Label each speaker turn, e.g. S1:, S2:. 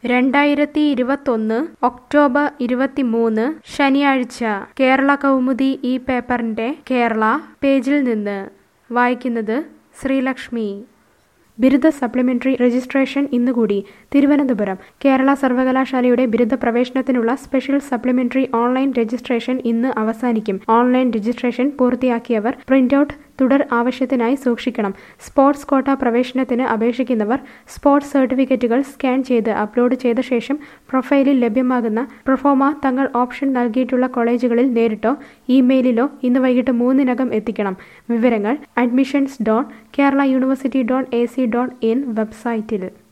S1: രണ്ടായിരത്തി ഇരുപത്തൊന്ന് ഒക്ടോബർ ഇരുപത്തിമൂന്ന് ശനിയാഴ്ച കേരള കൗമുദി ഈ പേപ്പറിന്റെ കേരള പേജിൽ നിന്ന് വായിക്കുന്നത് ശ്രീലക്ഷ്മി ബിരുദ സപ്ലിമെന്ററി രജിസ്ട്രേഷൻ ഇന്നുകൂടി തിരുവനന്തപുരം കേരള സർവകലാശാലയുടെ ബിരുദ പ്രവേശനത്തിനുള്ള സ്പെഷ്യൽ സപ്ലിമെന്ററി ഓൺലൈൻ രജിസ്ട്രേഷൻ ഇന്ന് അവസാനിക്കും ഓൺലൈൻ രജിസ്ട്രേഷൻ പൂർത്തിയാക്കിയവർ പ്രിന്റൌട്ട് തുടർ ആവശ്യത്തിനായി സൂക്ഷിക്കണം സ്പോർട്സ് കോട്ട പ്രവേശനത്തിന് അപേക്ഷിക്കുന്നവർ സ്പോർട്സ് സർട്ടിഫിക്കറ്റുകൾ സ്കാൻ ചെയ്ത് അപ്ലോഡ് ചെയ്ത ശേഷം പ്രൊഫൈലിൽ ലഭ്യമാകുന്ന പ്രൊഫോമ തങ്ങൾ ഓപ്ഷൻ നൽകിയിട്ടുള്ള കോളേജുകളിൽ നേരിട്ടോ ഇമെയിലിലോ ഇന്ന് വൈകിട്ട് മൂന്നിനകം എത്തിക്കണം വിവരങ്ങൾ admissions dot Kerala university dot A C dot in വെബ്സൈറ്റിൽ